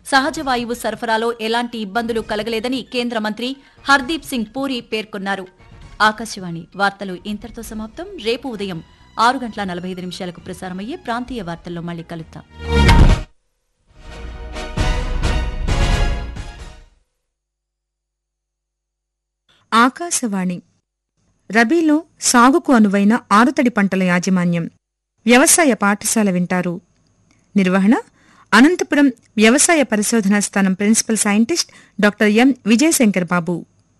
సహజ వాయువు సరఫరాలో ఎలాంటి ఇబ్బందులు కలగలేదని కేంద్ర మంత్రి హర్దీప్ సింగ్ పూరి పేర్కొన్నారు ఆకాశవాణి వార్తలు ఇంతటితో సమాప్తం రేపు ఉదయం ఆరు గంటల నలభై ఐదు నిమిషాలకు ప్రసారమయ్యే ప్రాంతీయ వార్తల్లో మళ్ళీ కలుద్దాం ఆకాశవాణి రబీలో సాగుకు అనువైన ఆరుతడి పంటల యాజమాన్యం వ్యవసాయ పాఠశాల వింటారు నిర్వహణ అనంతపురం వ్యవసాయ పరిశోధనా స్థానం principal scientist doctor M Vijayashankar Babu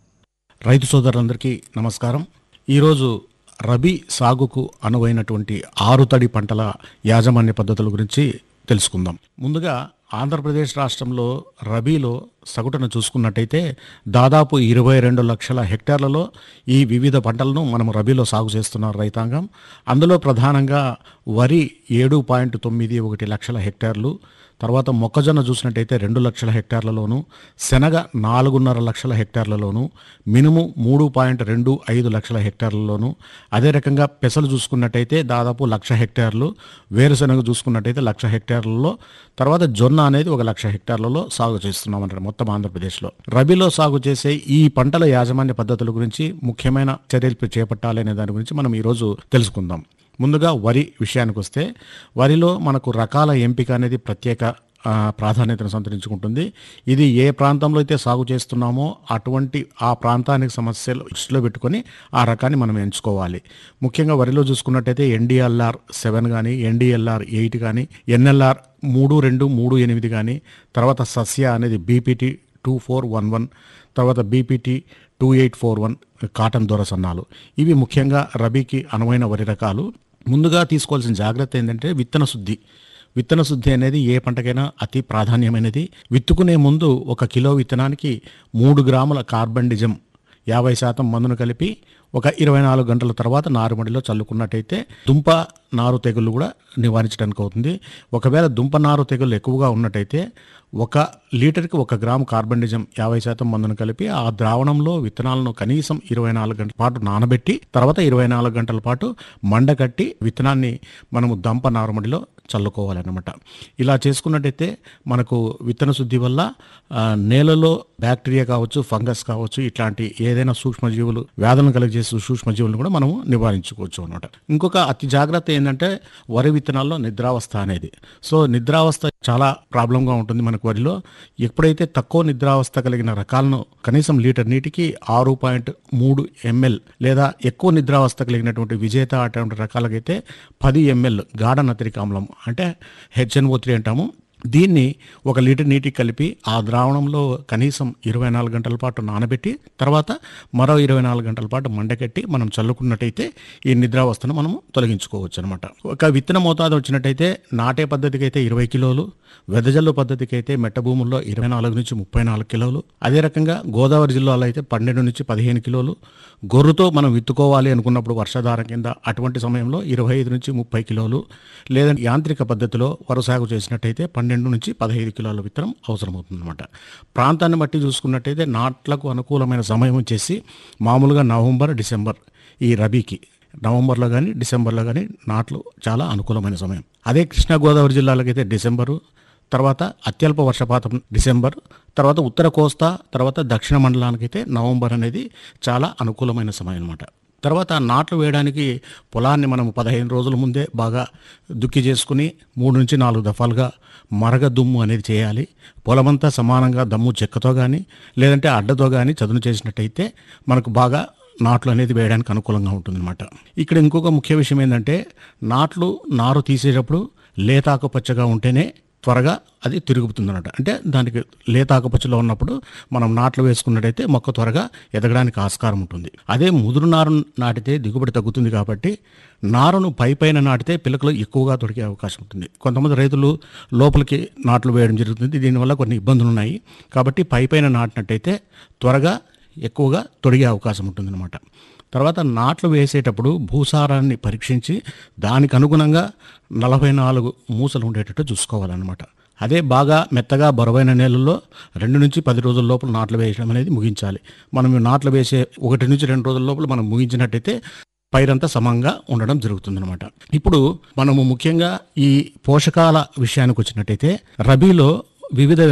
రైతు సోదరులందరికీ నమస్కారం ఈరోజు రబీ సాగుకు అనువైనటువంటి ఆరుతడి పంటల యాజమాన్య పద్ధతుల గురించి తెలుసుకుందాం ముందుగా ఆంధ్రప్రదేశ్ రాష్ట్రంలో రబీలో సగటున చూసుకున్నట్టయితే దాదాపు ఇరవై రెండు లక్షల హెక్టార్లలో ఈ వివిధ పంటలను మనం రబీలో సాగు చేస్తున్నారు రైతాంగం అందులో ప్రధానంగా వరి ఏడు పాయింట్ తొమ్మిది ఒకటి లక్షల హెక్టార్లు తర్వాత మొక్కజొన్న చూసినట్టయితే రెండు లక్షల హెక్టార్లలోను శనగ నాలుగున్నర లక్షల హెక్టార్లలోను మినుము మూడు పాయింట్ రెండు ఐదు లక్షల హెక్టార్లలోను అదే రకంగా పెసలు చూసుకున్నట్టయితే దాదాపు లక్ష హెక్టార్లు వేరుశెనగ చూసుకున్నట్టయితే లక్ష హెక్టార్లలో తర్వాత జొన్న అనేది ఒక లక్ష హెక్టార్లలో సాగు చేస్తున్నాం అంటారు మొత్తం ఆంధ్రప్రదేశ్లో రబీలో సాగు చేసే ఈ పంటల యాజమాన్య పద్ధతుల గురించి ముఖ్యమైన చర్యలు చేపట్టాలి అనే దాని గురించి మనం ఈరోజు తెలుసుకుందాం ముందుగా వరి విషయానికి వస్తే వరిలో మనకు రకాల ఎంపిక అనేది ప్రత్యేక ఆ, ప్రాధాన్యతను సంతరించుకుంటుంది ఇది ఏ ప్రాంతంలో అయితే సాగు చేస్తున్నామో అటువంటి ఆ ప్రాంతానికి సమస్యలు దృష్టిలో పెట్టుకొని ఆ రకాన్ని మనం ఎంచుకోవాలి ముఖ్యంగా వరిలో చూసుకున్నట్టయితే ఎన్డీఎల్ఆర్ సెవెన్ కానీ ఎన్డీఎల్ఆర్ ఎయిట్ కానీ ఎన్ఎల్ఆర్ మూడు రెండు మూడు ఎనిమిది కానీ తర్వాత సస్య అనేది BPT two four one one తర్వాత BPT two eight four one cotton దొర సన్నాలు ఇవి ముఖ్యంగా రబీకి అనువైన వరి రకాలు ముందుగా తీసుకోవాల్సిన జాగ్రత్త ఏంటంటే విత్తన శుద్ధి విత్తన శుద్ధి అనేది ఏ పంటకైనా అతి ప్రాధాన్యమైనది విత్తుకునే ముందు ఒక కిలో విత్తనానికి మూడు గ్రాముల కార్బన్ డిజం యాభై శాతం మందును కలిపి ఒక ఇరవై నాలుగు గంటల తర్వాత నారుమడిలో చల్లుకున్నట్టయితే దుంప నారు తెగులు కూడా నివారించడానికి అవుతుంది ఒకవేళ దుంప నారు తెగులు ఎక్కువగా ఉన్నట్టయితే ఒక లీటర్కి ఒక గ్రాము కార్బన్ డిజం యాభై శాతం మందును కలిపి ఆ ద్రావణంలో విత్తనాలను కనీసం ఇరవై నాలుగు గంటల పాటు నానబెట్టి తర్వాత ఇరవై నాలుగు గంటల పాటు మండకట్టి విత్తనాన్ని మనము దంప నారుమడిలో చల్లుకోవాలన్నమాట ఇలా చేసుకున్నట్టయితే మనకు విత్తన శుద్ధి వల్ల ఆ, నేలలో బ్యాక్టీరియా కావచ్చు ఫంగస్ కావచ్చు ఇట్లాంటి ఏదైనా సూక్ష్మజీవులు వ్యాధులను కలిగజేసే సూక్ష్మజీవులను కూడా మనం నివారించుకోవచ్చు అనమాట ఇంకొక అతి జాగ్రత్త ఏంటంటే వరి విత్తనాల్లో నిద్రావస్థ అనేది సో నిద్రావస్థ చాలా ప్రాబ్లంగా ఉంటుంది మనకు వరిలో ఎప్పుడైతే తక్కువ నిద్రావస్థ కలిగిన రకాలను కనీసం లీటర్ నీటికి ఆరు పాయింట్ మూడు ఎంఎల్ లేదా ఎక్కువ నిద్రావస్థ కలిగినటువంటి విజేత అటువంటి రకాలకైతే పది ఎంఎల్ గాఢ నత్రిక ఆమ్లం అంటే హెచ్ఎన్ఓ త్రీ అంటాము దీన్ని ఒక లీటర్ నీటికి కలిపి ఆ ద్రావణంలో కనీసం ఇరవై నాలుగు గంటల పాటు నానబెట్టి తర్వాత మరో ఇరవై నాలుగు గంటల పాటు మండకెట్టి మనం చల్లుకున్నట్టయితే ఈ నిద్రావస్థను మనము తొలగించుకోవచ్చు అనమాట ఒక విత్తన మోతాదు వచ్చినట్టయితే నాటే పద్ధతికి అయితే ఇరవై కిలోలు వెదజల్లు పద్ధతికి అయితే మెట్ట భూముల్లో ఇరవై నాలుగు నుంచి ముప్పై నాలుగు కిలోలు అదే రకంగా గోదావరి జిల్లాలో అయితే పన్నెండు నుంచి పదిహేను కిలోలు గొర్రుతో మనం విత్తుకోవాలి అనుకున్నప్పుడు వర్షాధారం కింద అటువంటి సమయంలో ఇరవై ఐదు నుంచి ముప్పై కిలోలు లేదంటే యాంత్రిక పద్ధతిలో వరి సాగు చేసినట్టయితే పన్నెండు నుంచి పదహైదు కిలోల విత్తనం అవసరమవుతుందన్నమాట ప్రాంతాన్ని బట్టి చూసుకున్నట్టయితే నాట్లకు అనుకూలమైన సమయం వచ్చేసి మామూలుగా నవంబర్ డిసెంబర్ ఈ రబీకి నవంబర్లో కానీ డిసెంబర్లో కానీ నాట్లు చాలా అనుకూలమైన సమయం అదే కృష్ణా గోదావరి జిల్లాలకైతే డిసెంబరు తర్వాత అత్యల్ప వర్షపాతం డిసెంబర్ తర్వాత ఉత్తర కోస్తా తర్వాత దక్షిణ మండలానికైతే నవంబర్ అనేది చాలా అనుకూలమైన సమయం అన్నమాట తర్వాత నాట్లు వేయడానికి పొలాన్ని మనం పదహైదు రోజుల ముందే బాగా దుక్కి చేసుకుని మూడు నుంచి నాలుగు దఫాలుగా మరగ దుమ్ము అనేది చేయాలి పొలమంతా సమానంగా దమ్ము చెక్కతో కానీ లేదంటే అడ్డతో కానీ చదును చేసినట్టయితే మనకు బాగా నాట్లు అనేది వేయడానికి అనుకూలంగా ఉంటుందన్నమాట ఇక్కడ ఇంకొక ముఖ్య విషయం ఏంటంటే నాట్లు నారు తీసేటప్పుడు లేత ఆకుపచ్చగా ఉంటేనే త్వరగా అది తిరుగుతుందన్నమాట అంటే దానికి లేత ఆకుపచ్చలో ఉన్నప్పుడు మనం నాట్లు వేసుకున్నట్టయితే మొక్క త్వరగా ఎదగడానికి ఆస్కారం ఉంటుంది అదే ముదురు నారు నాటితే దిగుబడి తగ్గుతుంది కాబట్టి నారును పై పైన నాటితే పిలకలు ఎక్కువగా దొరికే అవకాశం ఉంటుంది కొంతమంది రైతులు లోపలికి నాట్లు వేయడం జరుగుతుంది దీనివల్ల కొన్ని ఇబ్బందులు ఉన్నాయి కాబట్టి పై పైన నాటినట్టయితే త్వరగా ఎక్కువగా తొడిగే అవకాశం ఉంటుందన్నమాట తర్వాత నాట్లు వేసేటప్పుడు భూసారాన్ని పరీక్షించి దానికి అనుగుణంగా నలభై నాలుగు మూసలు ఉండేటట్టు చూసుకోవాలన్నమాట అదే బాగా మెత్తగా బరువైన నేలల్లో రెండు నుంచి పది రోజుల లోపల నాట్లు వేయడం అనేది ముగించాలి మనం ఈ నాట్లు వేసే ఒకటి నుంచి రెండు రోజుల లోపల మనం ముగించినట్టయితే పైరంతా సమంగా ఉండడం జరుగుతుందన్నమాట ఇప్పుడు మనము ముఖ్యంగా ఈ పోషకాల విషయానికి వచ్చినట్టయితే రబీలో వివిధ